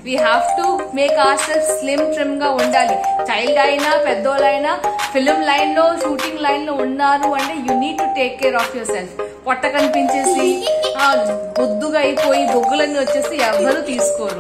We have to make our self slim trim గా ఉండాలి child అయినా పెద్దోళ్ళైనా ఫిలిం లైన్ లో షూటింగ్ లైన్ లో ఉన్నారు అంటే you need to take care of your self పొట్ట కనిపించేసి ఆ, బొద్దుగా అయిపోయి బొగ్గులన్నీ వచ్చేసి ఎవరు తీసుకోరు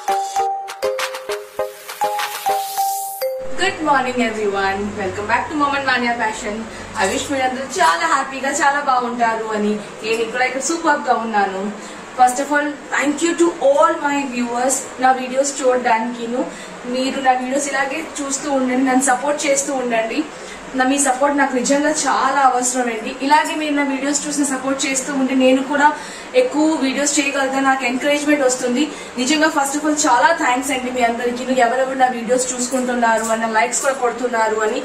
good morning everyone welcome back to moment mania fashion I wish మీరందరూ చాలా హ్యాపీగా చాలా బాగుంటారు అని నేను ఇక్కడ ఇక్కడ సూపర్ గా ఉన్నాను first of all thank you to all my viewers నా వీడియోస్ చూడడానికి మీరు నా వీడియోస్ ఇలాగే చూస్తూ ఉండండి నన్ను సపోర్ట్ చేస్తూ ఉండండి నా మీ సపోర్ట్ నాకు నిజంగా చాలా అవసరం అండి ఇలాగే మీరు నా వీడియోస్ చూసి సపోర్ట్ చేస్తూ ఉంటే నేను కూడా ఎక్కువ వీడియోస్ చేయగలుగుతాను నాకు ఎంకరేజ్మెంట్ వస్తుంది నిజంగా ఫస్ట్ ఆఫ్ ఆల్ చాలా థ్యాంక్స్ అండి మీ అందరికీ ఎవరెవరు నా వీడియోస్ చూసుకుంటున్నారు అని లైక్స్ కూడా కొడుతున్నారు అని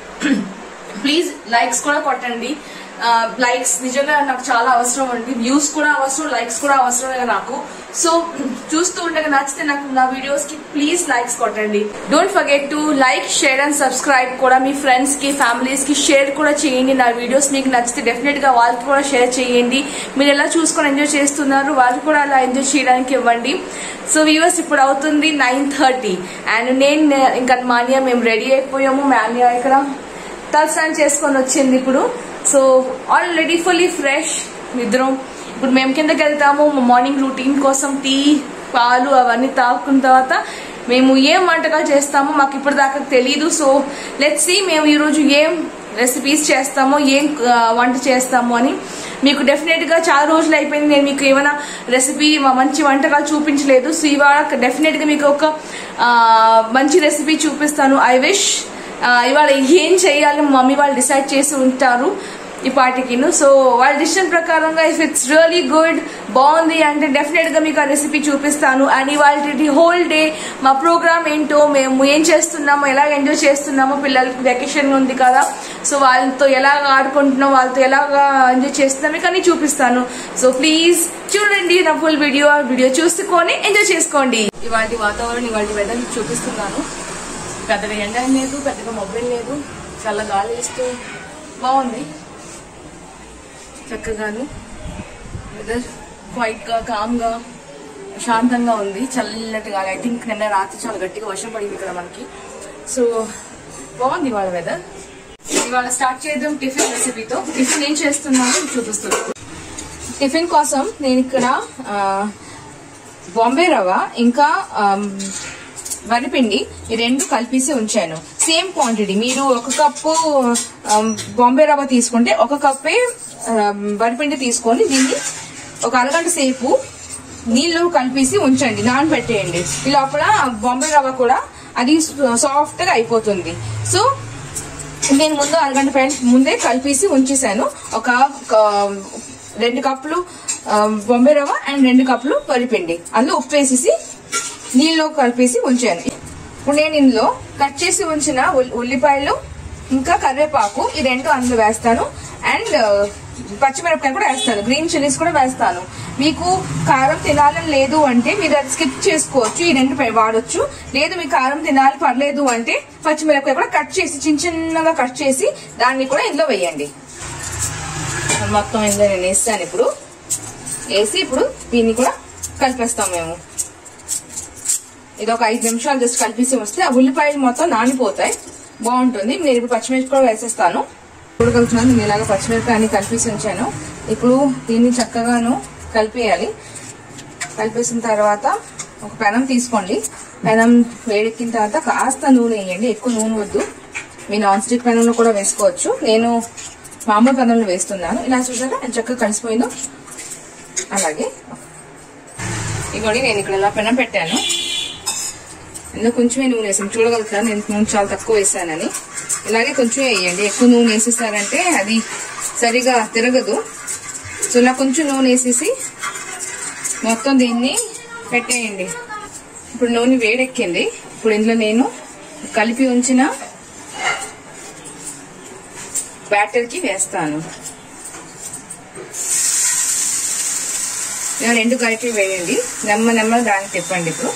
ప్లీజ్ లైక్స్ కూడా కొట్టండి లైక్స్ నిజంగా నాకు చాలా అవసరం అండి వ్యూస్ కూడా అవసరం లైక్స్ కూడా అవసరమే నాకు సో చూస్తూ ఉండగా నచ్చితే నాకు నా వీడియోస్ కి ప్లీజ్ లైక్స్ కొట్టండి don't forget to like share and subscribe కూడా మీ ఫ్రెండ్స్ కి ఫ్యామిలీస్ కి షేర్ కూడా చేయండి నా వీడియోస్ మీకు నచ్చితే డెఫినెట్ గా వాళ్ళకి కూడా షేర్ చేయండి మీరు ఎలా చూసుకొని ఎంజాయ్ చేస్తున్నారు వాళ్ళకి కూడా అలా ఎంజాయ్ చేయడానికి ఇవ్వండి సో వ్యూవర్స్ ఇప్పుడు అవుతుంది నైన్ థర్టీ అండ్ నేను ఇంకా మాన్యా మేము రెడీ అయిపోయాము మాన్యా ఇక్కడ తలస్నానం చేసుకొని వచ్చింది ఇప్పుడు సో ఆల్రెడీ ఫుల్లీ ఫ్రెష్ నిద్రం ఇప్పుడు మేము కిందకి వెళ్తాము మార్నింగ్ రూటీన్ కోసం టీ పాలు అవన్నీ తాగుకున్న తర్వాత మేము ఏం వంటకాలు చేస్తామో మాకు ఇప్పుడు దాకా తెలియదు సో లెట్ సి మేము ఈరోజు ఏం రెసిపీస్ చేస్తామో ఏం ఆ, వంట చేస్తామో అని మీకు డెఫినెట్ గా చాలా రోజులు అయిపోయింది నేను మీకు ఏమైనా రెసిపీ మంచి వంటకాలు చూపించలేదు సో ఇవాళ డెఫినెట్ గా మీకు ఒక ఆ, మంచి రెసిపీ చూపిస్తాను ఐ విష్ ఆ, ఇవాళ ఏం చేయాలి మమ్మీ వాళ్ళు డిసైడ్ చేసి ఉంటారు ఈ పార్టీకి సో వాళ్ళ డిసిషన్ ప్రకారంగా ఇఫ్ ఇట్స్ రియలీ గుడ్ బాగుంది అంటే డెఫినెట్ గా మీకు ఆ రెసిపీ చూపిస్తాను అండ్ ఇవాళ హోల్ డే మా ప్రోగ్రామ్ ఏంటో మేము ఏం చేస్తున్నామో ఎలా ఎంజాయ్ చేస్తున్నామో పిల్లలకి వెకేషన్ ఉంది కదా సో వాళ్ళతో ఎలా ఆడుకుంటున్నాం వాళ్ళతో ఎలా ఎంజాయ్ చేస్తున్నాం మీకు అన్ని చూపిస్తాను సో ప్లీజ్ చూడండి నా ఫుల్ వీడియో ఆ వీడియో చూసుకొని ఎంజాయ్ చేసుకోండి ఇవాళ వాతావరణం ఇవాళ వెదర్ చూపిస్తున్నాను పెద్దగా ఎండ ఏం లేదు పెద్దగా మొబైల్ లేదు చల్ల గాలి వేస్తూ బాగుంది చక్కగాను వెదర్ క్వైట్ గా కామ్ గా శాంతంగా ఉంది చల్లటి గాలి ఐ థింక్ నిన్న రాత్రి చాలా గట్టిగా వర్షం పడింది ఇక్కడ మనకి సో బాగుంది ఇవాళ వెదర్ ఇవాళ స్టార్ట్ చేద్దాం టిఫిన్ రెసిపీతో టిఫిన్ ఏం చేస్తున్నాను చూపిస్తున్నాను టిఫిన్ కోసం నేను ఇక్కడ ఆ, బాంబే రవ్వ ఇంకా ఆమ్, వరిపిండి ఈ రెండు కలిపేసి ఉంచాను సేమ్ క్వాంటిటీ మీరు ఒక కప్పు ఆమ్, బాంబే రవ్వ తీసుకుంటే ఒక కప్పే ఆమ్, వరిపిండి తీసుకొని దీన్ని ఒక అరగంట సేపు నీళ్లు కలిపేసి ఉంచండి నానబెట్టేయండి ఈ లోపల బాంబే రవ్వ కూడా అది సాఫ్ట్ గా అయిపోతుంది సో నేను ముందు అరగంట పైన ముందే కలిపేసి ఉంచేసాను ఒక ఒక రెండు కప్పులు ఆ, బొంబే రవ్వ అండ్ రెండు కప్పులు వరిపిండి అందులో ఉప్పు వేసేసి నీళ్ళలో కలిపేసి ఉంచాను ఇప్పుడు నేను ఇందులో కట్ చేసి ఉంచిన ఉల్- ఉల్లిపాయలు ఇంకా కరివేపాకు ఈ రెండు అందులో వేస్తాను అండ్ పచ్చిమిరపకాయ కూడా వేస్తాను గ్రీన్ చిల్లీస్ కూడా వేస్తాను మీకు కారం తినాలని లేదు అంటే మీరు అది స్కిప్ చేసుకోవచ్చు ఈ రెండు పై వాడొచ్చు లేదు మీకు కారం తినాలి పర్లేదు అంటే పచ్చిమిరపకాయ కూడా కట్ చేసి చిన్న చిన్నగా కట్ చేసి దాన్ని కూడా ఇందులో వేయండి మొత్తం ఇందులో నేను వేస్తాను ఇప్పుడు వేసి ఇప్పుడు దీన్ని కూడా కలిపేస్తాం మేము ఇది ఒక ఐదు నిమిషాలు జస్ట్ కలిపేసి వస్తే ఆ ఉల్లిపాయలు మొత్తం నానిపోతాయి బాగుంటుంది నేను ఇప్పుడు పచ్చిమిర్చి కూడా వేసేస్తాను చూడగలుగుతున్నాను నేను ఇలాగ పచ్చిమిరపకాయ అన్ని కలిపేసి ఉంచాను ఇప్పుడు దీన్ని చక్కగాను కలిపేయాలి కలిపేసిన తర్వాత ఒక పెనం తీసుకోండి పెనం వేడెక్కిన తర్వాత కాస్త నూనె వేయండి ఎక్కువ నూనె వద్దు మీ నాన్ స్టిక్ పెనంలో కూడా వేసుకోవచ్చు నేను మామూలు పెనంలో వేస్తున్నాను ఇలా చూసారా ఎంత చక్కగా కలిసిపోయిందో అలాగే ఇగోండి నేను ఇక్కడ ఇలా పెనం పెట్టాను ఇందులో కొంచెమే నూనె వేసాను చూడగలుగుతాను నేను నూనె చాలా తక్కువ వేసానని ఇలాగే కొంచెమే వేయండి ఎక్కువ నూనె వేసేసారంటే అది సరిగా తిరగదు సో ఇలా కొంచెం నూనె వేసేసి మొత్తం దీన్ని పెట్టేయండి ఇప్పుడు నూనె వేడెక్కింది ఇప్పుడు ఇందులో నేను కలిపి ఉంచిన బ్యాటర్ కి వేస్తాను ఇలా రెండు కలిపి వేయండి నెమ్మ నెమ్మ దానికి తిప్పండి ఇప్పుడు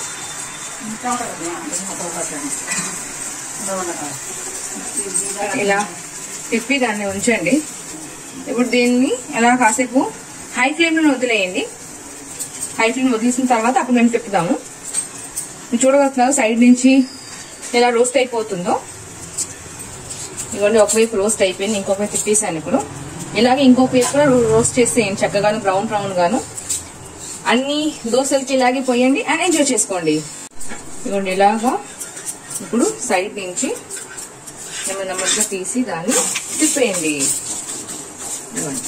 ఇలా తిప్పి దాన్ని ఉంచండి ఇప్పుడు దీన్ని ఎలా కాసేపు హై ఫ్లేమ్ లో వదిలేయండి హై ఫ్లేమ్ వదిలేసిన తర్వాత అప్పుడు మేము తిప్పుదాము మీరు చూడగలుగుతున్నారు సైడ్ నుంచి ఎలా రోస్ట్ అయిపోతుందో ఇవన్నీ ఒకవైపు రోస్ట్ అయిపోయింది ఇంకొక వైపు తిప్పేసాను ఇప్పుడు ఇలాగే ఇంకొక వైపు కూడా రోస్ట్ చేసేయండి చక్కగాను బ్రౌన్ బ్రౌన్ గాను అన్ని దోశలకి ఇలాగే పోయండి అండ్ ఎంజాయ్ చేసుకోండి ఇవ్వండి ఇలాగా ఇప్పుడు సైడ్ నుంచి నెమ్మది నెమ్మదిగా తీసి దాన్ని తిప్పేయండి ఇవ్వండి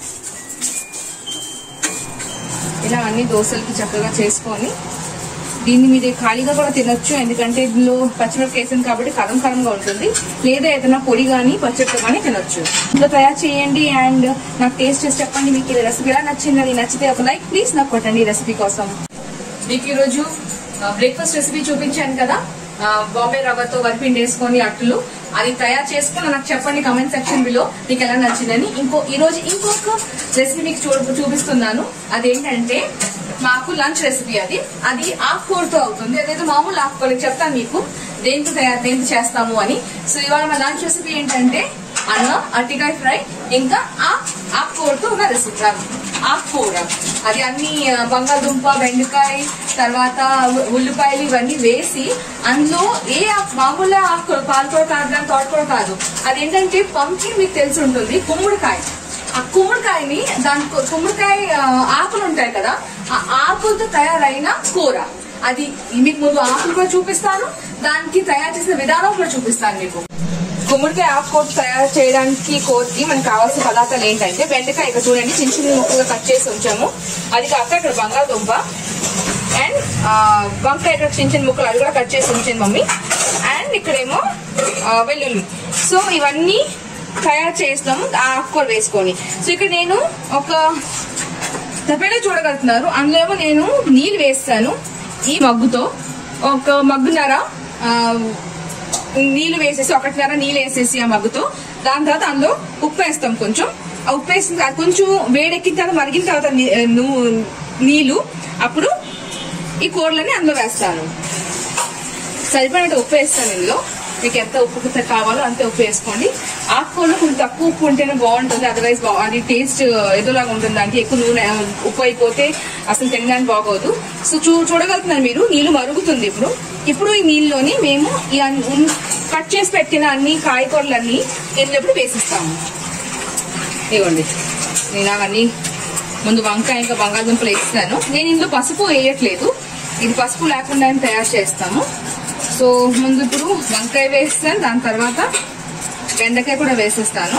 ఇలా అన్ని దోశలకి చక్కగా చేసుకొని దీన్ని మీరు ఖాళీగా కూడా తినొచ్చు ఎందుకంటే ఇందులో పచ్చిమిరపకాయ వేసింది కాబట్టి కరం కరంగా ఉంటుంది లేదా ఏదైనా పొడి కానీ పచ్చడితో కానీ తినొచ్చు ఇంట్లో తయారు చేయండి అండ్ నాకు టేస్ట్ చేసి చెప్పండి మీకు ఈ రెసిపీ ఎలా నచ్చింది అది నచ్చితే ఒక లైక్ ప్లీజ్ నాకు కొట్టండి ఈ రెసిపీ కోసం మీకు ఈరోజు బ్రేక్ఫాస్ట్ రెసిపీ చూపించాను కదా ఆ, బాంబే రవ్వతో వరిపిండి వేసుకొని అట్లు అది తయారు చేసుకుని నాకు చెప్పండి కమెంట్ సెక్షన్ బిలో మీకు ఎలా నచ్చిందని ఇంకో ఈ రోజు ఇంకొక రెసిపీ మీకు చూ చూపిస్తున్నాను అదేంటంటే మాకు లంచ్ రెసిపీ అది అది ఆకుకూరతో అవుతుంది అదైతే మామూలు ఆకుకూరకి చెప్తాను మీకు దేంతో తయారు దేంతో చేస్తాము అని సో ఇవాళ మా లంచ్ రెసిపీ ఏంటంటే అన్నం అరటికాయ ఫ్రై ఇంకా ఆ ఆకుకూరతో ఉన్న రెసిపీ ఆకుకూర అది అన్ని ఆ, బంగాళదుంప బెండకాయ తర్వాత ఉ- ఉల్లిపాయలు ఇవన్నీ వేసి అందులో ఏ ఆకు- మామూలు ఆకుకూర పాలకూర కాదు దాని తోటకూర కాదు అదేంటంటే పంకిన్ మీకు తెలిసి ఉంటుంది కుమ్ముడికాయ ఆ కుమ్ముడికాయని దాని కు- కుమ్ముడికాయ ఆ, ఆకులు ఉంటాయి కదా ఆ ఆకులతో తయారైన కూర అది మీకు ముందు ఆకులు కూడా చూపిస్తాను దానికి తయారు చేసిన విధానం కూడా చూపిస్తాను మీకు గుమ్మడికాయ ఆకుకూర తయారు చేయడానికి కోరికి మనకు కావాల్సిన పదార్థాలు ఏంటంటే బెండకాయ ఇక్కడ చూడండి చిన్న చిన్న ముక్కలుగా కట్ చేసి ఉంచాము అది కాక ఇక్కడ బంగాళదుంప అండ్ వంకాయ ఇక్కడ చిన్న చిన్న ముక్కలు అది కూడా కట్ చేసి ఉంచింది మమ్మీ అండ్ ఇక్కడేమో ఆ, వెల్లుల్లి సో ఇవన్నీ తయారు చేస్తాము ఆ ఆకుకూర వేసుకొని సో ఇక్కడ నేను ఒక తప్పేలా చూడగలుగుతున్నారు అందులో ఏమో నేను నీళ్ళు వేస్తాను ఈ మగ్గుతో ఒక మగ్గున్నర ఆ, నీళ్ళు వేసేసి ఒకటిన్నర నీళ్ళు వేసేసి ఆ మగ్గుతో దాని తర్వాత అందులో ఉప్పు వేస్తాం కొంచెం ఆ ఉప్పు వేసిన తర్వాత కొంచెం వేడెక్కిన తర్వాత మరిగిన తర్వాత నీ- ను- నీళ్ళు అప్పుడు ఈ కూరలని అందులో వేస్తాను సరిపడినట్టు ఉప్పు వేస్తాను ఇందులో మీకు ఎంత ఉప్పు త- కావాలో అంతే ఉప్పు వేసుకోండి ఆకుకూరలో కొంచెం తక్కువ ఉప్పు ఉంటేనే బాగుంటుంది అదర్వైజ్ అది టేస్ట్ ఏదోలాగా ఉంటుంది దానికి ఎక్కువ నూనె ఆ, ఉప్పు అయిపోతే అసలు తినడానికి బాగోదు సో చూ చూడగలుగుతున్నారు మీరు నీళ్లు మరుగుతుంది ఇప్పుడు ఇప్పుడు ఈ నీళ్ళలోని మేము ఈ అన్- ఉన్- కట్ చేసి పెట్టిన అన్ని కాయగూరలన్నీ ఎన్నప్పుడు వేసిస్తాము ఇవ్వండి నేను అవన్నీ ముందు వంకాయ ఇంకా బంగాళదుంపలు వేస్తాను నేను ఇందులో పసుపు వేయట్లేదు ఇది పసుపు లేకుండా తయారు చేస్తాము సో ముందు ఇప్పుడు వంకాయ వేస్తాను దాని తర్వాత బెండకాయ కూడా వేసేస్తాను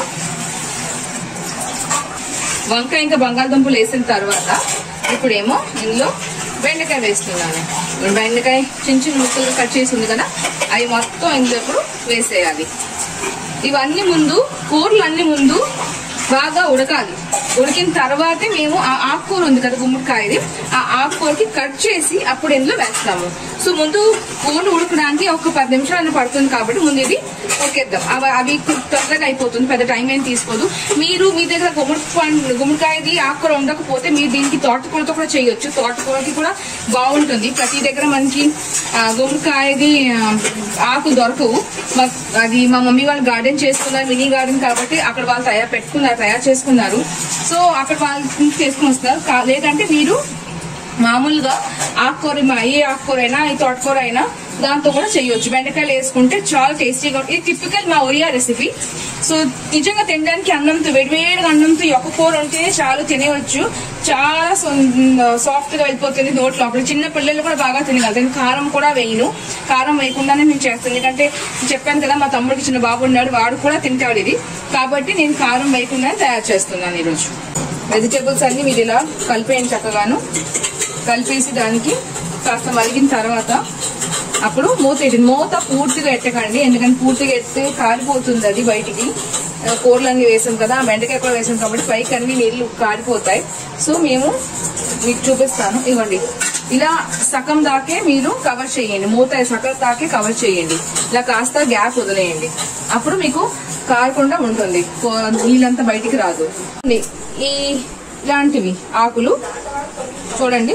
వంకాయ ఇంకా బంగాళదుంపలు వేసిన తర్వాత ఇప్పుడేమో ఇందులో బెండకాయ వేస్తున్నాను ఇప్పుడు బెండకాయ చిన్న చిన్న ముక్కలు కట్ చేసి ఉంది కదా అవి మొత్తం ఇందులో ఇప్పుడు వేసేయాలి ఇవన్నీ ముందు కూరలు అన్ని ముందు బాగా ఉడకాలి ఉడికిన తర్వాతే మేము ఆ ఆకుకూర ఉంది కదా గుమ్మడికాయది ఆ ఆకుకూరకి కట్ చేసి అప్పుడు ఇందులో వేస్తాము సో ముందు కూరలు ఉడకడానికి ఒక పది నిమిషాలు పడుతుంది కాబట్టి ముందు ఇది ఉడికేద్దాం అవి అవి తొందరగా అయిపోతుంది పెద్ద టైం ఏం తీసుకోదు మీరు మీ దగ్గర గుమ్మడి పండు గుమ్మడికాయది ఆకుకూర ఉండకపోతే మీరు దీనికి తోటకూరతో కూడా చేయొచ్చు తోటకూరకి కూడా బాగుంటుంది ప్రతి దగ్గర మనకి ఆ, గుమ్మడికాయది ఆ, ఆకులు దొరకవు మా- అది మా మమ్మీ వాళ్ళు గార్డెన్ చేసుకున్నారు మినీ గార్డెన్ కాబట్టి అక్కడ వాళ్ళు తయారు పెట్టుకున్నారు తయారు చేసుకున్నారు సో అక్కడ వాళ్ళు చేసుకుని వస్తారు కా- లేదంటే మీరు మామూలుగా ఆకుకూర మా ఏ ఆకుకూర అయినా ఈ తోటకూర అయినా దాంతో కూడా చేయొచ్చు బెండకాయలు వేసుకుంటే చాలా టేస్టీగా ఉంటుంది ఇది టిపికల్ మా ఒరియా రెసిపీ సో నిజంగా తినడానికి అన్నంతో వేడివేడిగా అన్నంతో ఈ ఒక్క కూర ఉంటే చాలు తినేవచ్చు చాలా సాఫ్ట్ గా వెళ్ళిపోతుంది నోట్ లోపల చిన్న పిల్లలు కూడా బాగా తినగలుగుతారు నేను కారం కూడా వేయను కారం వేయకుండానే నేను చేస్తాను ఎందుకంటే చెప్పాను కదా మా తమ్ముడికి చిన్న బాబు ఉన్నాడు వాడు కూడా తింటాడు ఇది కాబట్టి నేను కారం వేయకుండానే తయారు చేస్తున్నాను ఈరోజు వెజిటేబుల్స్ అన్ని మీరు ఇలా కలిపేయండి చక్కగాను కలిపేసి దానికి కాస్త మరిగిన తర్వాత అప్పుడు మూత ఎట్టి మూత పూర్తిగా ఎట్టకండి ఎందుకంటే పూర్తిగా ఎత్తే కారిపోతుంది అది బయటికి ఆ, కూరలన్నీ వేసాం కదా ఆ బెండకాయ కూడా వేసాం కాబట్టి పైకి అన్ని నీళ్లు కారిపోతాయి సో మేము మీకు చూపిస్తాను ఇవ్వండి ఇలా సగం దాకే మీరు కవర్ చేయండి మూత సగం దాకే కవర్ చేయండి ఇలా కాస్త గ్యాప్ వదిలేయండి అప్పుడు మీకు కారకుండా ఉంటుంది కూ- నీళ్ళంతా బయటికి రాదు ఈ ఇలాంటివి ఆకులు చూడండి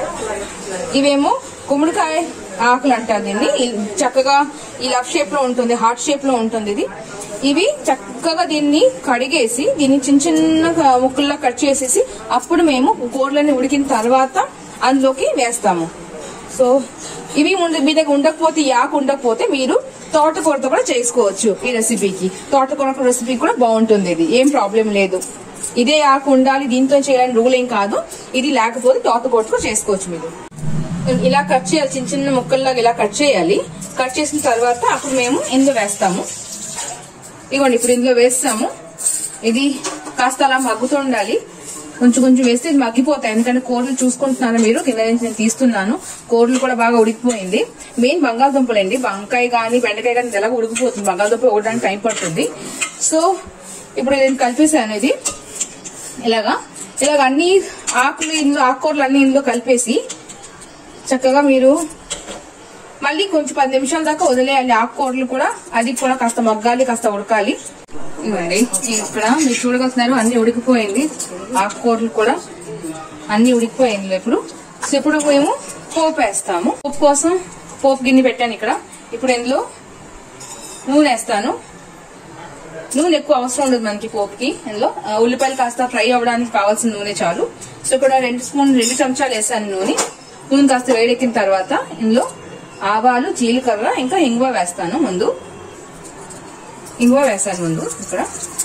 ఇవేమో గుమ్మడికాయ ఆకులు అంటారు దీన్ని ఇ- చక్కగా ఈ లవ్ షేప్ లో ఉంటుంది హార్ట్ షేప్ లో ఉంటుంది ఇది ఇవి చక్కగా దీన్ని కడిగేసి దీన్ని చిన్న చిన్న ముక్కల్లా కట్ చేసేసి అప్పుడు మేము కూరలని ఉడికిన తర్వాత అందులోకి వేస్తాము సో ఇవి ముందు మీ దగ్గర ఉండకపోతే ఈ ఆకు ఉండకపోతే మీరు తోటకూరతో కూడా చేసుకోవచ్చు ఈ రెసిపీకి తోటకూర రెసిపీ కూడా బాగుంటుంది ఇది ఏం ప్రాబ్లం లేదు ఇదే ఆకు ఉండాలి దీంతో చేయాలని రూల్ ఏం కాదు ఇది లేకపోతే తోటకూరతో కూడా చేసుకోవచ్చు మీరు ఇలా కట్ చేయాలి చిన్న చిన్న ముక్కల్లాగా ఇలా కట్ చేయాలి కట్ చేసిన తర్వాత అప్పుడు మేము ఇందులో వేస్తాము ఇదిగోండి ఇప్పుడు ఇందులో వేస్తాము ఇది కాస్త అలా మగ్గుతూ ఉండాలి కొంచెం కొంచెం వేస్తే ఇది మగ్గిపోతాయి ఎందుకంటే కూరలు చూసుకుంటున్నాను మీరు కింద నుంచి నేను తీస్తున్నాను కూరలు కూడా బాగా ఉడికిపోయింది మెయిన్ బంగాళదుంపలు అండి వంకాయ కానీ బెండకాయ కానీ ఎలాగో ఉడికిపోతుంది బంగాళదుంప ఉడడానికి టైం పడుతుంది సో ఇప్పుడు నేను కలిపేసాను ఇది ఇలాగా ఇలాగ అన్ని ఆకులు ఇందులో ఆకుకూరలు అన్ని ఇందులో కలిపేసి చక్కగా మీరు మళ్ళీ కొంచెం పది నిమిషాల దాకా వదిలేయాలి ఆకుకూరలు కూడా అది కూడా కాస్త మగ్గాలి కాస్త ఉడకాలి ఇవ్వండి ఇక్కడ మీరు చూడగలుగుతున్నారు అన్ని ఉడికిపోయింది ఆకుకూరలు కూడా అన్ని ఉడికిపోయింది ఇప్పుడు సో ఇప్పుడు మేము పోపు వేస్తాము పోపు కోసం పోపు గిన్నె పెట్టాను ఇక్కడ ఇప్పుడు ఇందులో నూనె వేస్తాను నూనె ఎక్కువ అవసరం ఉండదు మనకి పోపుకి ఇందులో ఆ, ఉల్లిపాయలు కాస్త ఫ్రై అవ్వడానికి కావాల్సిన నూనె చాలు సో ఇక్కడ రెండు స్పూన్ రెండు చెంచాలు వేసాను నూనె నూనె కాస్త వేడెక్కిన తర్వాత ఇందులో ఆవాలు జీలకర్ర ఇంకా ఇంగువ వేస్తాను ముందు ఇంగువ వేసాను ముందు ఇక్కడ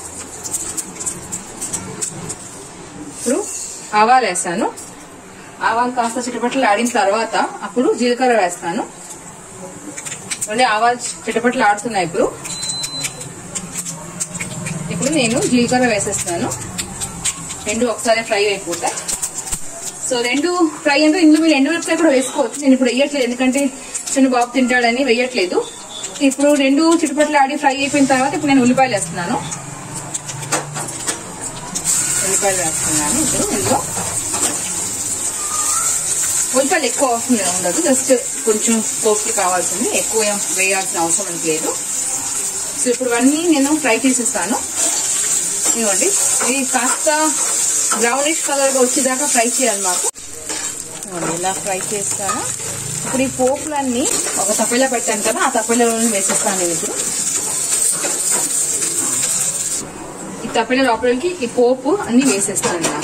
ఇప్పుడు ఆవాలు వేసాను ఆవాలు కాస్త చిటపట్లు ఆడిన తర్వాత అప్పుడు జీలకర్ర వేస్తాను మళ్ళీ ఆవాలు చిటపట్లు ఆడుతున్నాయి ఇప్పుడు ఇప్పుడు నేను జీలకర్ర వేసేస్తాను రెండు ఒకసారి ఫ్రై అయిపోతాయి సో రెండు ఫ్రై అంటే ఇందులో మీరు ఎండుమిరపకాయ కూడా వేసుకోవచ్చు నేను ఇప్పుడు వేయట్లేదు ఎందుకంటే చిన్న బాబు తింటాడని వేయట్లేదు ఇప్పుడు రెండు చిటుపట్లు ఆడి ఫ్రై అయిపోయిన తర్వాత ఇప్పుడు నేను ఉల్లిపాయలు వేస్తున్నాను ఉల్లిపాయలు వేస్తున్నాను ఇప్పుడు ఇందులో ఉల్లిపాయలు ఎక్కువ అవసరం ఉండదు జస్ట్ కొంచెం పోపుకి కావాల్సింది ఎక్కువ ఏం వేయాల్సిన అవసరం మనకి లేదు సో ఇప్పుడు అన్నీ నేను ఫ్రై చేసేస్తాను ఇవ్వండి ఇది కాస్త బ్రౌనిష్ కలర్ గా వచ్చేదాకా ఫ్రై చేయాలి మాకు ఇదిగోండి, ఇలా ఫ్రై చేస్తాను ఇప్పుడు ఈ పోపులన్నీ ఒక తప్పెలో పెట్టాను కదా ఆ తప్పెలో వేసేస్తాను నేను ఇప్పుడు ఈ తప్పెల లోపలికి ఈ పోపు అన్ని వేసేస్తాను ఇలా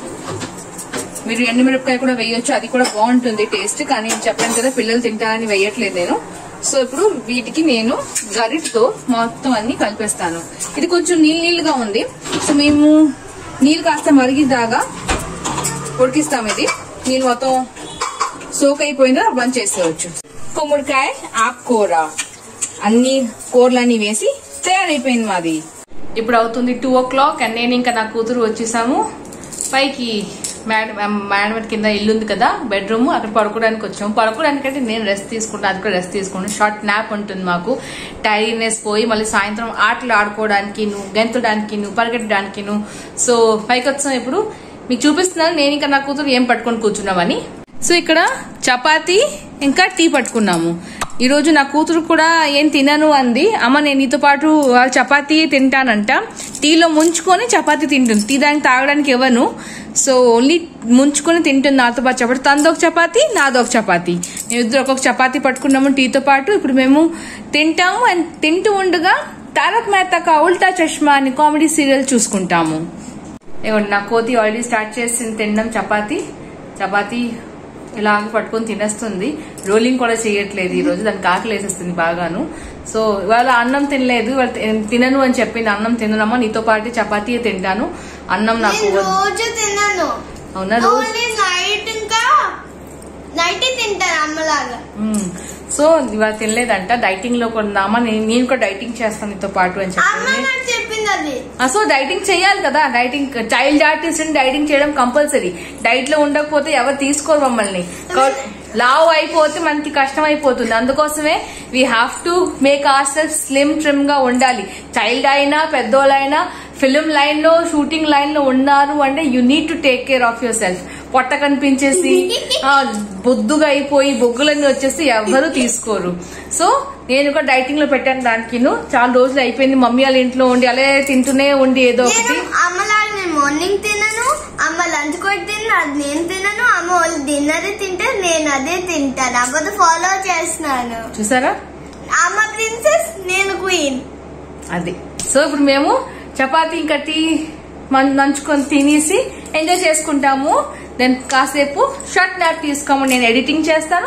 మీరు ఎండుమిరపకాయ కూడా వేయొచ్చు అది కూడా బాగుంటుంది టేస్ట్ కానీ నేను చెప్పాను కదా పిల్లలు తింటారని వేయట్లేదు నేను సో ఇప్పుడు వీటికి నేను గరిటతో మొత్తం అన్ని కలిపేస్తాను ఇది కొంచెం నీళ్ళు నీళ్ళుగా ఉంది సో మేము నీళ్ళు కాస్త మరిగిదాగా ఉడికిస్తాం ఇది నీళ్ళు మొత్తం సోక్ అయిపోయిందో బంద్ చేసేవచ్చు కొమ్ముడికాయ ఆకుకూర అన్ని కూరలన్నీ వేసి తయారైపోయింది మాది ఇప్పుడు అవుతుంది టూ ఓ క్లాక్ అండ్ నేను ఇంకా నా కూతురు వచ్చేసాము పైకి మేడం మేడం కింద ఇల్లు ఉంది కదా బెడ్రూమ్ అక్కడ పడుకోవడానికి వచ్చాము పడుకోవడానికి అంటే నేను రెస్ట్ తీసుకుంటాను అది కూడా రెస్ట్ తీసుకుంటాను షార్ట్ నాప్ ఉంటుంది మాకు టైర్నెస్ పోయి మళ్ళీ సాయంత్రం ఆటలు ఆడుకోవడానికి నువ్వు గెంతడానికి నువ్వు పరిగెట్టడానికి నువ్వు సో పైకి వచ్చాం ఇప్పుడు మీకు చూపిస్తున్నాను నేను ఇంకా నా కూతురు ఏం పట్టుకొని కూర్చున్నామని సో ఇక్కడ చపాతీ ఇంకా టీ పట్టుకున్నాము ఈ రోజు నా కూతురు కూడా ఏం తినను అంది అమ్మ నేను నీతో పాటు ఆ చపాతీ తింటానంట టీలో ముంచుకొని చపాతీ తింటుంది టీ దానికి తాగడానికి ఇవ్వను సో ఓన్లీ ముంచుకొని తింటుంది నాతో పాటు చపాతి తనదొక చపాతీ నాదొక చపాతీ మేము ఇద్దరు ఒక్కొక్క చపాతీ పట్టుకున్నాము టీతో పాటు ఇప్పుడు మేము తింటాము అండ్ తింటూ ఉండగా తారక్ మెహతా కా ఉల్టా చష్మా అని కామెడీ సీరియల్ చూసుకుంటాము ఇవ్వండి నా కోతి ఆల్రెడీ స్టార్ట్ చేసింది తినడం చపాతి చపాతి ఇలాగ పట్టుకొని తినేస్తుంది రోలింగ్ కూడా చేయట్లేదు ఈ రోజు దానికి ఆకలి వేసేస్తుంది బాగాను సో ఇవాళ అన్నం తినలేదు ఇవాళ తి- తినను అని చెప్పింది అన్నం తిననమ్మా నీతో పాటు చపాతీ తింటాను అన్నం నాకు నేను వద్దు. రోజు తిన్నాను అవునా రోజు ఓన్లీ నైట్ ఇంకా నైట్ తింటాను అమ్మలాగా మ్మ్. సో ఇవాళ తినలేదంట డైటింగ్ లో కొన్నామా నేను నేను కూడా డైటింగ్ చేస్తాను నీతో పాటు అని అమ్మ చెప్పింది నాకు చెప్పింది అది ఆ, సో డైటింగ్ చేయాలి కదా డైటింగ్ చైల్డ్ ఆర్టిస్ట్ డైటింగ్ చేయడం కంపల్సరీ డైట్ లో ఉండకపోతే ఎవరు తీసుకోరు మమ్మల్ని కా- లావ్ అయిపోతే మనకి కష్టం అయిపోతుంది అందుకోసమే we have to make our self slim trim గా ఉండాలి చైల్డ్ అయినా పెద్దోళ్ళైనా ఫిలిం లైన్ లో షూటింగ్ లైన్ లో ఉన్నారు అంటే you need to take care of your self పొట్ట కనిపించేసి ఆ, బొద్దుగా అయిపోయి బొగ్గులన్నీ వచ్చేసి ఎవ్వరూ తీసుకోరు సో నేను కూడా డైటింగ్ లో పెట్టాను దానికి చాలా రోజులు అయిపోయింది మమ్మీ వాళ్ళ ఇంట్లో ఉండి అలా తింటూనే ఉండి ఏదో ఒకటి నేను అమ్మలాగా నేను మార్నింగ్ తినను అమ్మ లంచ్ కూడా తిన్ను అది నేను తినను అమ్మ వాళ్ళు డిన్నర్ తింటే నేను అదే తింటాను అవ్వదు ఫాలో చేస్తున్నాను చూసారా అమ్మ ప్రిన్సెస్ నేను క్వీన్ అది సో ఇప్పుడు మేము చపాతీ ఇంకా టీ మం- నంచుకొని తినేసి ఎంజాయ్ చేసుకుంటాము దెన్ కాసేపు షర్ట్ నాప్ తీసుకోము నేను ఎడిటింగ్ చేస్తాను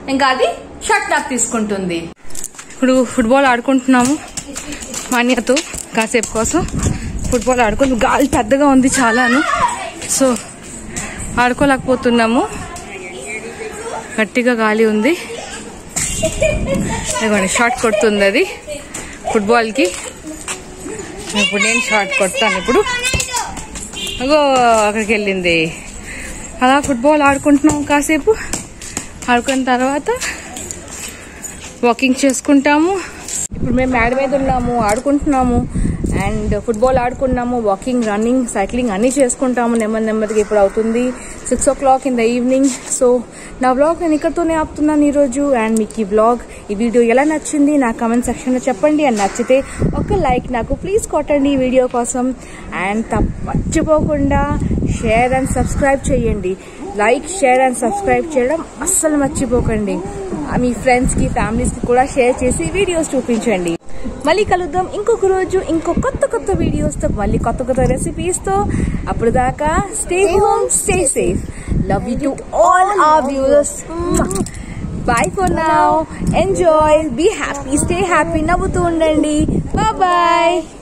ఇంకా అది షర్ట్ నాకు తీసుకుంటుంది ఇప్పుడు ఫుట్బాల్ ఆడుకుంటున్నాము మాన్యతో కాసేపు కోసం ఫుట్బాల్ ఆడుకుంటూ గాలి పెద్దగా ఉంది చాలాను సో ఆడుకోలేకపోతున్నాము గట్టిగా గాలి ఉంది ఇదిగోండి షార్ట్ కొడుతుంది అది ఫుట్బాల్కి ఇప్పుడు నేను షార్ట్ కొడతాను ఇప్పుడు అగో అక్కడికి వెళ్ళింది అలా ఫుట్బాల్ ఆడుకుంటున్నాం కాసేపు ఆడుకున్న తర్వాత వాకింగ్ చేసుకుంటాము ఇప్పుడు మేము మేడ మీద ఉన్నాము ఆడుకుంటున్నాము అండ్ ఫుట్బాల్ ఆడుకున్నాము వాకింగ్ రన్నింగ్ సైక్లింగ్ అన్నీ చేసుకుంటాము నెమ్మది నెమ్మదిగా ఇప్పుడు అవుతుంది six o'clock in the evening so నా వ్లాగ్ నేను ఇక్కడతోనే ఆపుతున్నాను ఈరోజు అండ్ మీకు ఈ వ్లాగ్ ఈ వీడియో ఎలా నచ్చింది నా కమెంట్ సెక్షన్లో చెప్పండి అండ్ నచ్చితే ఒక లైక్ నాకు ప్లీజ్ కొట్టండి ఈ వీడియో కోసం అండ్ తప్ప మర్చిపోకుండా షేర్ అండ్ సబ్స్క్రైబ్ చేయండి లైక్ షేర్ అండ్ సబ్స్క్రైబ్ చేయడం అస్సలు మర్చిపోకండి ఆ మీ ఫ్రెండ్స్కి ఫ్యామిలీస్కి కూడా షేర్ చేసి వీడియోస్ చూపించండి మళ్ళీ కలుద్దాం ఇంకొక రోజు ఇంకో కొత్త కొత్త వీడియోస్తో మళ్ళీ కొత్త కొత్త రెసిపీస్తో అప్పుడు దాకా stay home stay safe love you to all our viewers bye for now enjoy be happy stay happy నవ్వుతూ ఉండండి బాయ్